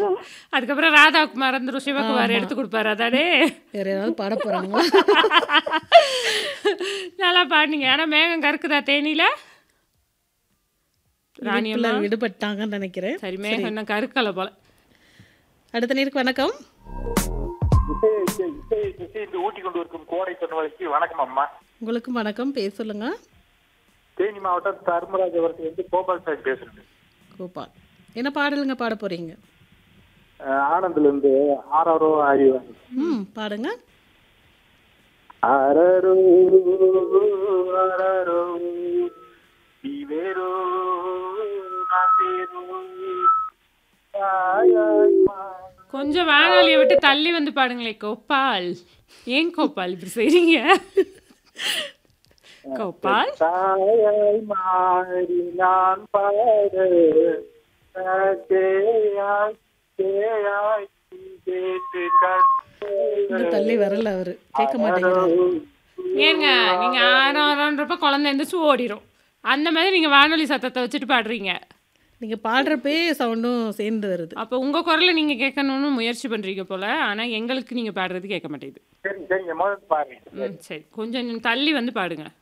அதுக்கப்புறம் ராதாவுக்கு மறந்துடும் சிவகுமார் எடுத்து கொடுப்பாரு அதானே வேற ஏதாவது பாட போறாங்களா நல்லா பாடுனீங்க ஆனா மேகம் கறக்குதா தேனியில ராணியம்மா இடுப்புல விடுபட்டாங்கன்னு நினைக்கிறேன் சரி மேகம் இன்னும் கருக்கலை போல அடுத்த நேருக்கு வணக்கம் இசையை இசை- இசையை இசைந்து ஊட்டி கொண்டு இருக்கும் கோடை பெண்களுக்கு வணக்கம் அம்மா உங்களுக்கும் வணக்கம் பேர் சொல்லுங்க தேனி மாவட்டம் தர்மராஜபுரத்துல இருந்து கோபால் சார் பேசுறேன் கோபால் என்ன பாடலுங்க பாட போறீங்க அஹ் ஆனந்த்ல இருந்து ஆறாரோ அறிவாங்க ம் பாடுங்க அரரோ அரரோ நீ வேறோ நான் வேறோ தாயாய் மா- கொஞ்சம் வானொலியை விட்டு தள்ளி வந்து பாடுங்களே கோபால் ஏன் கோபால் இப்படி செய்றீங்க கோபால் தாயாய் மாறி நான் பாட தேயாய் தேயாய் கேட்டு இந்த தள்ளி வரல அவரு கேட்க மாட்டேங்கிறாரு ஏங்க நீங்க ஆரம் ஆரோன்றப்ப குழந்தை எந்திரிச்சு ஓடிரும் அந்த மாதிரி நீங்க வானொலி சத்தத்தை வச்சுட்டு பாடுறீங்க நீங்க பாடுறப்பே சவுண்டும் சேர்ந்து வருது அப்போ உங்க குரலை நீங்க கேட்கணும்னு முயற்சி பண்றீங்க போல ஆனா எங்களுக்கு நீங்க பாடுறது கேட்க மாட்டேங்குது சரி சரிங்க முதல்ல பாருங்க ம் சரி கொஞ்சம் தள்ளி வந்து பாடுங்க